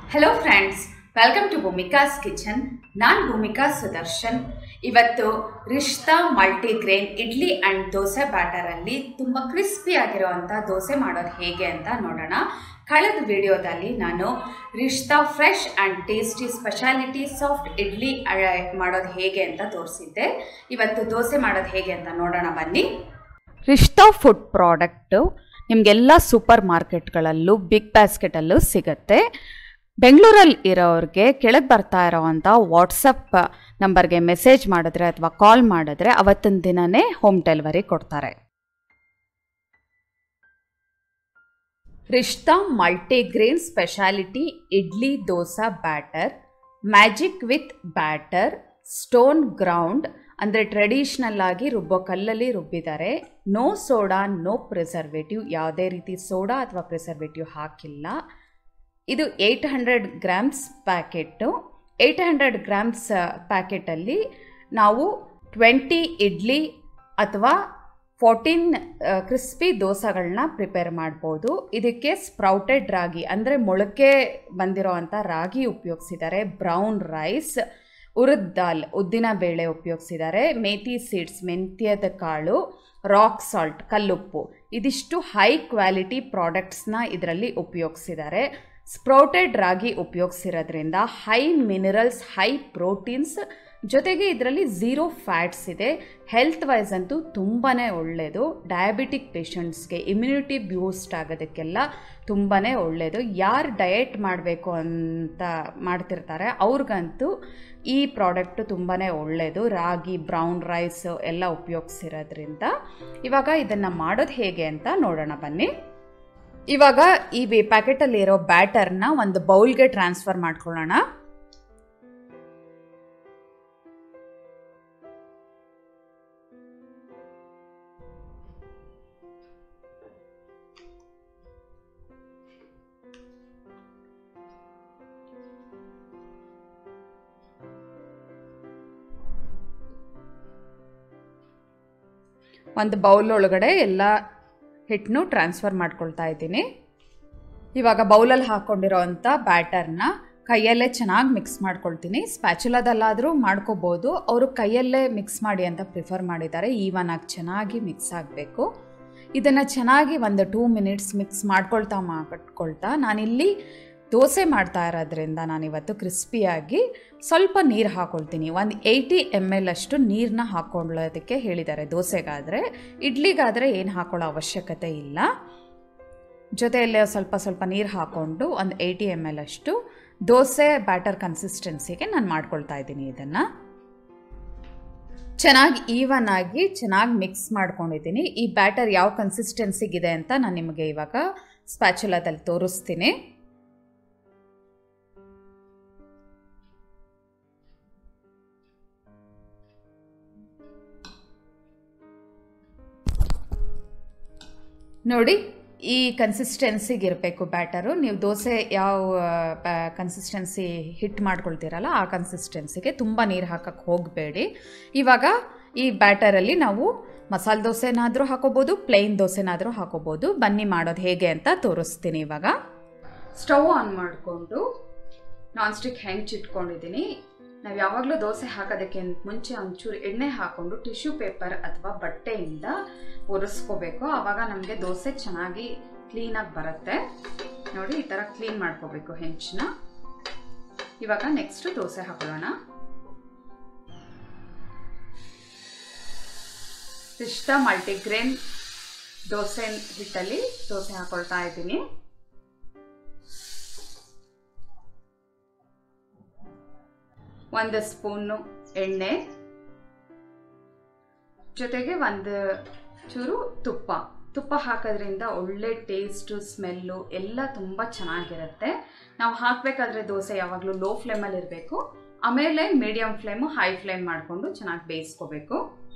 hello friends welcome to Bhoomika's kitchen ನಾನು ಭೂಮಿಕಾ ಸುದರ್ಶನ್ ಇವತ್ತು Rishta multigrain idli and dosa ಬ್ಯಾಟರಲ್ಲಿ ತುಂಬ ಕ್ರಿಸ್ಪಿ ಆಗಿರೋವಂಥ ದೋಸೆ ಮಾಡೋದು ಹೇಗೆ ಅಂತ ನೋಡೋಣ ಕಳೆದ ವಿಡಿಯೋದಲ್ಲಿ ನಾನು Rishta fresh and tasty speciality soft idli ಆ, ಮಾಡೋದು ಹೇಗೆ ಅಂತ ತೋರಿಸಿದ್ದೆ ಇವತ್ತು ದೋಸೆ ಮಾಡೋದು ಹೇಗೆ ಅಂತ ನೋಡೋಣ ಬನ್ನಿ ರಿಶ್ತಾ ಫುಡ್ ಪ್ರಾಡಕ್ಟು ನಿಮಗೆಲ್ಲ ಸೂಪರ್ ಮಾರ್ಕೆಟ್ಗಳಲ್ಲೂ ಬಿಗ್ ಬ್ಯಾಸ್ಕೆಟಲ್ಲೂ ಸಿಗುತ್ತೆ ಬೆಂಗಳೂರಲ್ಲಿ ಇರೋರಿಗೆ ಕೆಳಗೆ ಬರ್ತಾ ಇರೋವಂಥ ವಾಟ್ಸಪ್ ನಂಬರ್ಗೆ ಮೆಸೇಜ್ ಮಾಡಿದ್ರೆ ಅಥವಾ ಕಾಲ್ ಮಾಡಿದ್ರೆ ಅವತ್ತಿನ ದಿನನೇ ಹೋಮ್ ಡೆಲಿವರಿ ಕೊಡ್ತಾರೆ Rishta multigrain speciality idli dosa batter magic with batter stone ground ಅಂದರೆ ಟ್ರೆಡಿಷ್ನಲ್ ಆಗಿ ರುಬ್ಬೋ ಕಲ್ಲಲ್ಲಿ ರುಬ್ಬಿದ್ದಾರೆ ನೋ ಸೋಡಾ ನೋ ಪ್ರಿಸರ್ವೇಟಿವ್ ಯಾವುದೇ ರೀತಿ ಸೋಡಾ ಅಥವಾ ಪ್ರಿಸರ್ವೇಟಿವ್ ಹಾಕಿಲ್ಲ ಇದು eight hundred grams packet eight hundred grams ಪ್ಯಾಕೆಟಲ್ಲಿ ನಾವು ಟ್ವೆಂಟಿ ಇಡ್ಲಿ ಅಥವಾ ಫೋರ್ಟೀನ್ ಕ್ರಿಸ್ಪಿ ದೋಸೆಗಳನ್ನ ಪ್ರಿಪೇರ್ ಮಾಡ್ಬೋದು ಇದಕ್ಕೆ ಸ್ಪ್ರೌಟೆಡ್ ರಾಗಿ ಅಂದರೆ ಮೊಳಕೆ ಬಂದಿರೋ ಅಂಥ ರಾಗಿ ಉಪಯೋಗಿಸಿದ್ದಾರೆ ಬ್ರೌನ್ ರೈಸ್ ಉರಿದ್ ದಾಲ್ ಉದ್ದಿನ ಬೇಳೆ ಉಪಯೋಗಿಸಿದ್ದಾರೆ ಮೇಥಿ ಸೀಡ್ಸ್ ಮೆಂತ್ಯದ ಕಾಳು ರಾಕ್ ಸಾಲ್ಟ್ ಕಲ್ಲುಪ್ಪು ಇದಿಷ್ಟು ಹೈ ಕ್ವಾಲಿಟಿ ಪ್ರಾಡಕ್ಟ್ಸ್ನ ಇದರಲ್ಲಿ ಉಪಯೋಗಿಸಿದ್ದಾರೆ ಸ್ಪ್ರೌಟೆಡ್ ರಾಗಿ ಉಪಯೋಗಿಸಿರೋದ್ರಿಂದ ಹೈ ಮಿನರಲ್ಸ್ ಹೈ ಪ್ರೋಟೀನ್ಸ್ ಜೊತೆಗೆ ಇದರಲ್ಲಿ ಝೀರೋ ಫ್ಯಾಟ್ಸ್ ಇದೆ ಹೆಲ್ತ್ ವೈಸ್ ಅಂತೂ ತುಂಬಾ ಒಳ್ಳೆಯದು ಡಯಾಬಿಟಿಕ್ ಪೇಷಂಟ್ಸ್ಗೆ ಇಮ್ಯುನಿಟಿ ಬೂಸ್ಟ್ ಆಗೋದಕ್ಕೆಲ್ಲ ತುಂಬಾ ಒಳ್ಳೆಯದು ಯಾರು ಡಯೆಟ್ ಮಾಡಬೇಕು ಅಂತ ಮಾಡ್ತಿರ್ತಾರೆ ಅವ್ರಿಗಂತೂ ಈ ಪ್ರಾಡಕ್ಟು ತುಂಬಾ ಒಳ್ಳೆಯದು ರಾಗಿ ಬ್ರೌನ್ ರೈಸ್ ಎಲ್ಲ ಉಪಯೋಗಿಸಿರೋದ್ರಿಂದ ಇವಾಗ ಇದನ್ನು ಮಾಡೋದು ಹೇಗೆ ಅಂತ ನೋಡೋಣ ಬನ್ನಿ ಇವಾಗ ಈ ಪ್ಯಾಕೆಟಲ್ಲಿರೋ ಬ್ಯಾಟರ್ನ ಒಂದು ಬೌಲ್ಗೆ ಟ್ರಾನ್ಸ್ಫರ್ ಮಾಡ್ಕೊಳ್ಳೋಣ ಒಂದು ಬೌಲ್ ಒಳಗಡೆ ಎಲ್ಲ ಹಿಟ್ಟನ್ನು ಟ್ರಾನ್ಸ್ಫರ್ ಮಾಡ್ಕೊಳ್ತಾ ಇದ್ದೀನಿ ಇವಾಗ ಬೌಲಲ್ಲಿ ಹಾಕ್ಕೊಂಡಿರೋ ಅಂಥ ಬ್ಯಾಟರ್ನ ಕೈಯಲ್ಲೇ ಚೆನ್ನಾಗಿ ಮಿಕ್ಸ್ ಮಾಡ್ಕೊಳ್ತೀನಿ ಸ್ಪ್ಯಾಚುಲದಲ್ಲಾದರೂ ಮಾಡ್ಕೋಬೋದು ಅವರು ಕೈಯಲ್ಲೇ ಮಿಕ್ಸ್ ಮಾಡಿ ಅಂತ ಪ್ರಿಫರ್ ಮಾಡಿದ್ದಾರೆ ಈವನ್ ಆಗಿ ಚೆನ್ನಾಗಿ ಮಿಕ್ಸ್ ಆಗಬೇಕು ಇದನ್ನು ಚೆನ್ನಾಗಿ ಒಂದು ಟೂ ಮಿನಿಟ್ಸ್ ಮಿಕ್ಸ್ ಮಾಡ್ಕೊಳ್ತಾ ಮಾಡ್ಕೊಳ್ತಾ ನಾನಿಲ್ಲಿ ದೋಸೆ ಮಾಡ್ತಾ ಇರೋದ್ರಿಂದ ನಾನಿವತ್ತು ಕ್ರಿಸ್ಪಿಯಾಗಿ ಸ್ವಲ್ಪ ನೀರು ಹಾಕ್ಕೊಳ್ತೀನಿ ಒಂದು ಏಯ್ಟಿ ಎಮ್ ಎಲ್ ಅಷ್ಟು ನೀರನ್ನ ಹಾಕ್ಕೊಳ್ಳೋದಕ್ಕೆ ಹೇಳಿದ್ದಾರೆ ದೋಸೆಗಾದರೆ ಇಡ್ಲಿಗಾದರೆ ಏನು ಹಾಕೊಳ್ಳೋ ಅವಶ್ಯಕತೆ ಇಲ್ಲ ಜೊತೆಯಲ್ಲೇ ಸ್ವಲ್ಪ ಸ್ವಲ್ಪ ನೀರು ಹಾಕ್ಕೊಂಡು ಒಂದು ಏಯ್ಟಿ ಎಮ್ ಎಲ್ ಅಷ್ಟು ದೋಸೆ ಬ್ಯಾಟರ್ ಕನ್ಸಿಸ್ಟೆನ್ಸಿಗೆ ನಾನು ಮಾಡ್ಕೊಳ್ತಾ ಇದ್ದೀನಿ ಇದನ್ನು ಚೆನ್ನಾಗಿ ಈವನ್ ಆಗಿ ಚೆನ್ನಾಗಿ ಮಿಕ್ಸ್ ಮಾಡ್ಕೊಂಡಿದ್ದೀನಿ ಈ ಬ್ಯಾಟರ್ ಯಾವ ಕನ್ಸಿಸ್ಟೆನ್ಸಿಗಿದೆ ಅಂತ ನಾನು ನಿಮಗೆ ಇವಾಗ ಸ್ಪ್ಯಾಚುಲಾದಲ್ಲಿ ತೋರಿಸ್ತೀನಿ ನೋಡಿ ಈ ಕನ್ಸಿಸ್ಟೆನ್ಸಿಗೆ ಇರಬೇಕು ಬ್ಯಾಟರು ನೀವು ದೋಸೆ ಯಾವ ಕನ್ಸಿಸ್ಟೆನ್ಸಿ ಹಿಟ್ ಮಾಡ್ಕೊಳ್ತೀರಲ್ಲ ಆ ಕನ್ಸಿಸ್ಟೆನ್ಸಿಗೆ ತುಂಬ ನೀರು ಹಾಕಕ್ಕೆ ಹೋಗಬೇಡಿ ಇವಾಗ ಈ ಬ್ಯಾಟರಲ್ಲಿ ನಾವು ಮಸಾಲೆ ದೋಸೆನಾದರೂ ಹಾಕೋಬೋದು ಪ್ಲೇನ್ ದೋಸೆನಾದರೂ ಹಾಕೋಬೋದು ಬನ್ನಿ ಮಾಡೋದು ಹೇಗೆ ಅಂತ ತೋರಿಸ್ತೀನಿ ಇವಾಗ ಸ್ಟವ್ ಆನ್ ಮಾಡಿಕೊಂಡು ನಾನ್ ಸ್ಟಿಕ್ ಹೆಂಚ್ ಇಟ್ಕೊಂಡಿದ್ದೀನಿ ನಾವು ಯಾವಾಗಲೂ ದೋಸೆ ಹಾಕೋದಕ್ಕೆ ಮುಂಚೆ ಒಂಚೂರು ಎಣ್ಣೆ ಹಾಕ್ಕೊಂಡು ಟಿಶ್ಯೂ ಪೇಪರ್ ಅಥವಾ ಬಟ್ಟೆಯಿಂದ ಒರೆಸ್ಕೋಬೇಕು ಆವಾಗ ನಮಗೆ ದೋಸೆ ಚೆನ್ನಾಗಿ ಕ್ಲೀನಾಗಿ ಬರುತ್ತೆ ನೋಡಿ ಈ ಥರ ಕ್ಲೀನ್ ಮಾಡ್ಕೋಬೇಕು ಹೆಂಚನ್ನ ಇವಾಗ ನೆಕ್ಸ್ಟ್ ದೋಸೆ ಹಾಕೊಳ್ಳೋಣ ಇಷ್ಟ ಮಲ್ಟಿಗ್ರೇನ್ ದೋಸೆ ಹಿಟ್ಟಲ್ಲಿ ದೋಸೆ ಹಾಕೊಳ್ತಾ ಇದ್ದೀನಿ ಒಂದು ಸ್ಪೂನು ಎಣ್ಣೆ ಜೊತೆಗೆ ಒಂದು ಚೂರು ತುಪ್ಪ ತುಪ್ಪ ಹಾಕೋದ್ರಿಂದ ಒಳ್ಳೆ ಟೇಸ್ಟು ಸ್ಮೆಲ್ಲು ಎಲ್ಲ ತುಂಬ ಚೆನ್ನಾಗಿರುತ್ತೆ ನಾವು ಹಾಕಬೇಕಾದ್ರೆ ದೋಸೆ ಯಾವಾಗಲೂ ಲೋ ಫ್ಲೇಮಲ್ಲಿ ಇರಬೇಕು ಆಮೇಲೆ ಮೀಡಿಯಮ್ ಫ್ಲೇಮು ಹೈ ಫ್ಲೇಮ್ ಮಾಡಿಕೊಂಡು ಚೆನ್ನಾಗಿ ಬೇಯಿಸ್ಕೋಬೇಕು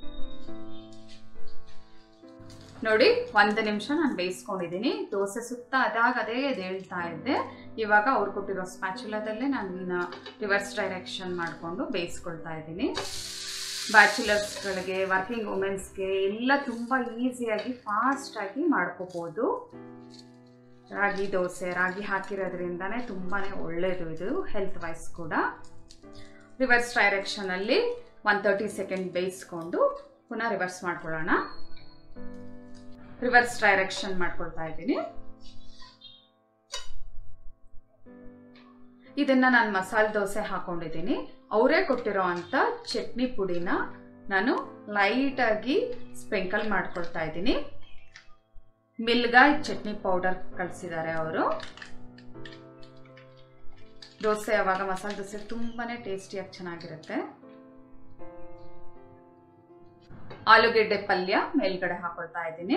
ನೋಡಿ ಒಂದು ನಿಮಿಷ ನಾನು ಬೇಯಿಸ್ಕೊಂಡಿದ್ದೀನಿ ದೋಸೆ ಸುತ್ತ ಅದಾಗ ಅದೇ ಎದ್ದೇಳ್ತಾ ಇದ್ದೆ ಇವಾಗ ಅವ್ರು ಕೊಟ್ಟಿರೋ ಸ್ಪ್ಯಾಚುಲಾದಲ್ಲೇ ನಾನು ರಿವರ್ಸ್ ಡೈರೆಕ್ಷನ್ ಮಾಡಿಕೊಂಡು ಬೇಯಿಸ್ಕೊಳ್ತಾ ಇದ್ದೀನಿ ಬ್ಯಾಚುಲರ್ಸ್ಗಳಿಗೆ ವರ್ಕಿಂಗ್ ವುಮೆನ್ಸ್ಗೆ ಎಲ್ಲ ತುಂಬ ಈಸಿಯಾಗಿ ಫಾಸ್ಟಾಗಿ ಮಾಡ್ಕೋಬೋದು ರಾಗಿ ದೋಸೆ ರಾಗಿ ಹಾಕಿರೋದ್ರಿಂದನೇ ತುಂಬಾ ಒಳ್ಳೆಯದು ಇದು ಹೆಲ್ತ್ ವೈಸ್ ಕೂಡ ರಿವರ್ಸ್ ಡೈರೆಕ್ಷನಲ್ಲಿ ಒನ್ ತರ್ಟಿ ಸೆಕೆಂಡ್ ಬೇಯಿಸ್ಕೊಂಡು ಪುನಃ ರಿವರ್ಸ್ ಮಾಡ್ಕೊಳ್ಳೋಣ ರಿವರ್ಸ್ ಡೈರೆಕ್ಷನ್ ಮಾಡ್ಕೊಳ್ತಾ ಇದ್ದೀನಿ ಇದನ್ನ ನಾನು ಮಸಾಲೆ ದೋಸೆ ಹಾಕೊಂಡಿದ್ದೀನಿ ಅವರೇ ಕೊಟ್ಟಿರೋ ಅಂಥ ಚಟ್ನಿ ಪುಡಿನ ನಾನು ಲೈಟಾಗಿ ಸ್ಪ್ರಿಂಕಲ್ ಮಾಡ್ಕೊಳ್ತಾ ಇದ್ದೀನಿ ಮಿಲ್ಗಾಯ್ ಚಟ್ನಿ ಪೌಡರ್ ಕಳಿಸಿದ್ದಾರೆ ಅವರು ದೋಸೆ ಯಾವಾಗ ಮಸಾಲೆ ದೋಸೆ ತುಂಬಾನೇ ಟೇಸ್ಟಿಯಾಗಿ ಚೆನ್ನಾಗಿರುತ್ತೆ ಆಲೂಗೆಡ್ಡೆ ಪಲ್ಯ ಮೇಲ್ಗಡೆ ಹಾಕೊಳ್ತಾ ಇದ್ದೀನಿ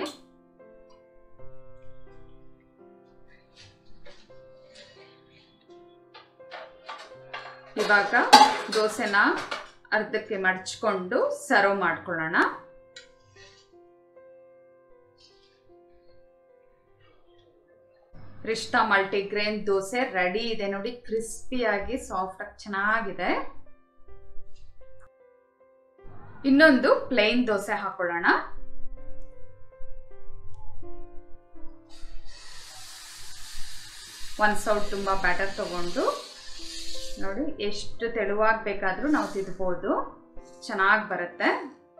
ಇವಾಗ ದೋಸೆನ ಅರ್ಧಕ್ಕೆ ಮಡ್ಚ್ಕೊಂಡು ಸರ್ವ್ ಮಾಡ್ಕೊಳ್ಳೋಣ ರಿಶ್ತಾ ಮಲ್ಟಿಗ್ರೇನ್ ದೋಸೆ ರೆಡಿ ಇದೆ ನೋಡಿ ಕ್ರಿಸ್ಪಿಯಾಗಿ ಸಾಫ್ಟ್ ಆಗಿ ಚೆನ್ನಾಗಿದೆ ಇನ್ನೊಂದು ಪ್ಲೇನ್ ದೋಸೆ ಹಾಕೊಳ್ಳೋಣ ಒಂದ್ ಸೌಟ್ ತುಂಬಾ ಬ್ಯಾಟರ್ ತಗೊಂಡು ನೋಡಿ ಎಷ್ಟು ತೆಳುವಾಗಿ ಬೇಕಾದ್ರೂ ನಾವು ತಿದ್ಬೋದು ಚೆನ್ನಾಗಿ ಬರುತ್ತೆ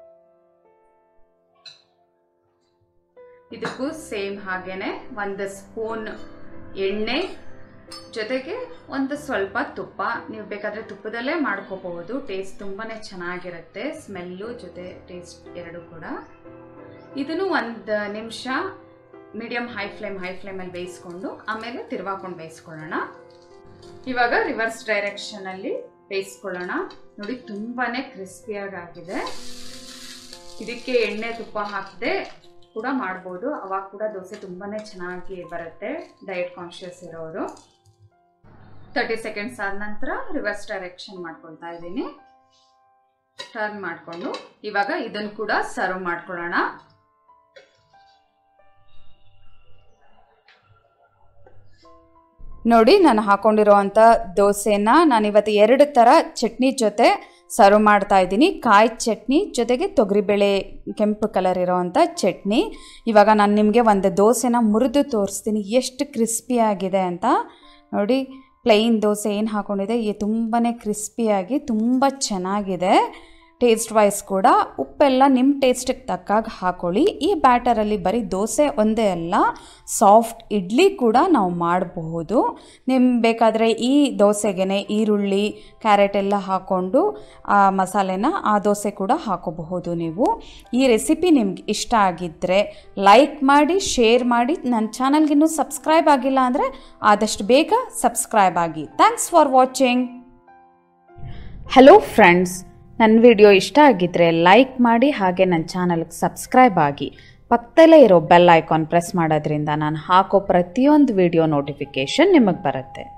ಇದಕ್ಕೂ ಸೇಮ್ ಹಾಗೇನೆ ಒಂದು ಸ್ಪೂನ್ ಎಣ್ಣೆ ಜೊತೆಗೆ ಒಂದು ಸ್ವಲ್ಪ ತುಪ್ಪ ನೀವು ಬೇಕಾದರೆ ತುಪ್ಪದಲ್ಲೇ ಮಾಡ್ಕೋಬಹುದು ಟೇಸ್ಟ್ ತುಂಬಾ ಚೆನ್ನಾಗಿರುತ್ತೆ ಸ್ಮೆಲ್ಲು ಜೊತೆ ಟೇಸ್ಟ್ ಎರಡು ಕೂಡ ಇದನ್ನು ಒಂದು ನಿಮಿಷ ಮೀಡಿಯಂ ಹೈ ಫ್ಲೇಮ್ ಹೈ ಫ್ಲೇಮಲ್ಲಿ ಬೇಯಿಸ್ಕೊಂಡು ಆಮೇಲೆ ತಿರ್ವಾಕೊಂಡು ಬೇಯಿಸ್ಕೊಳ್ಳೋಣ ಇವಾಗ ರಿವರ್ಸ್ ಡೈರೆಕ್ಷನಲ್ಲಿ ಬೇಯಿಸ್ಕೊಳ್ಳೋಣ ನೋಡಿ ತುಂಬಾನೇ ಕ್ರಿಸ್ಪಿಯಾಗಿ ಆಗಿದೆ ಇದಕ್ಕೆ ಎಣ್ಣೆ ತುಪ್ಪ ಹಾಕದೆ ಕೂಡ ಮಾಡ್ಬೋದು ಅವಾಗ ಕೂಡ ದೋಸೆ ತುಂಬಾನೇ ಚೆನ್ನಾಗಿ ಬರುತ್ತೆ ಡಯಟ್ ಕಾನ್ಶಿಯಸ್ ಇರೋರು ತರ್ಟಿ ಸೆಕೆಂಡ್ಸ್ ಆದ ನಂತರ ರಿವರ್ಸ್ ಡೈರೆಕ್ಷನ್ ಮಾಡ್ಕೊಳ್ತಾ ಇದ್ದೀನಿ ಟರ್ನ್ ಮಾಡಿಕೊಂಡು ಇವಾಗ ಇದನ್ನು ಕೂಡ ಸರ್ವ್ ಮಾಡ್ಕೊಳ್ಳೋಣ ನೋಡಿ ನಾನು ಹಾಕೊಂಡಿರೋವಂಥ ದೋಸೆನ ನಾನು ಇವತ್ತು ಎರಡು ಥರ ಚಟ್ನಿ ಜೊತೆ ಸರ್ವ್ ಮಾಡ್ತಾ ಇದ್ದೀನಿ ಕಾಯಿ ಚಟ್ನಿ ಜೊತೆಗೆ ತೊಗರಿಬೇಳೆ ಕೆಂಪು ಕಲರ್ ಇರೋವಂಥ ಚಟ್ನಿ ಇವಾಗ ನಾನು ನಿಮಗೆ ಒಂದು ದೋಸೆನ ಮುರಿದು ತೋರಿಸ್ತೀನಿ ಎಷ್ಟು ಕ್ರಿಸ್ಪಿಯಾಗಿದೆ ಅಂತ ನೋಡಿ ಪ್ಲೈನ್ ದೋಸೆ ಏನು ಹಾಕೊಂಡಿದೆ ಈ ತುಂಬಾ ಕ್ರಿಸ್ಪಿಯಾಗಿ ತುಂಬ ಚೆನ್ನಾಗಿದೆ ಟೇಸ್ಟ್ ವೈಸ್ ಕೂಡ ಉಪ್ಪೆಲ್ಲ ನಿಮ್ಮ ಟೇಸ್ಟಿಗೆ ತಕ್ಕಾಗ ಹಾಕೊಳ್ಳಿ ಈ ಬ್ಯಾಟರಲ್ಲಿ ಬರೀ ದೋಸೆ ಒಂದೇ ಅಲ್ಲ ಸಾಫ್ಟ್ ಇಡ್ಲಿ ಕೂಡ ನಾವು ಮಾಡಬಹುದು ನಿಮ್ಗೆ ಬೇಕಾದರೆ ಈ ದೋಸೆಗೆ ಈರುಳ್ಳಿ ಕ್ಯಾರೆಟ್ ಎಲ್ಲ ಹಾಕ್ಕೊಂಡು ಆ ಮಸಾಲೆನ ಆ ದೋಸೆ ಕೂಡ ಹಾಕೋಬಹುದು ನೀವು ಈ ರೆಸಿಪಿ ನಿಮ್ಗೆ ಇಷ್ಟ ಆಗಿದ್ದರೆ ಲೈಕ್ ಮಾಡಿ ಶೇರ್ ಮಾಡಿ ನನ್ನ ಚಾನಲ್ಗಿನ್ನೂ ಸಬ್ಸ್ಕ್ರೈಬ್ ಆಗಿಲ್ಲ ಅಂದರೆ ಆದಷ್ಟು ಬೇಗ ಸಬ್ಸ್ಕ್ರೈಬ್ ಆಗಿ thanks for watching hello friends ನನ್ನ ವಿಡಿಯೋ ಇಷ್ಟ ಆಗಿದ್ದರೆ ಲೈಕ್ ಮಾಡಿ ಹಾಗೆ ನನ್ನ ಚಾನಲ್ಗೆ ಸಬ್ಸ್ಕ್ರೈಬ್ ಆಗಿ ಪಕ್ಕದಲ್ಲೇ ಇರೋ ಬೆಲ್ ಐಕಾನ್ ಪ್ರೆಸ್ ಮಾಡೋದ್ರಿಂದ ನಾನು ಹಾಕೋ ಪ್ರತಿಯೊಂದು ವಿಡಿಯೋ ನೋಟಿಫಿಕೇಷನ್ ನಿಮಗೆ ಬರುತ್ತೆ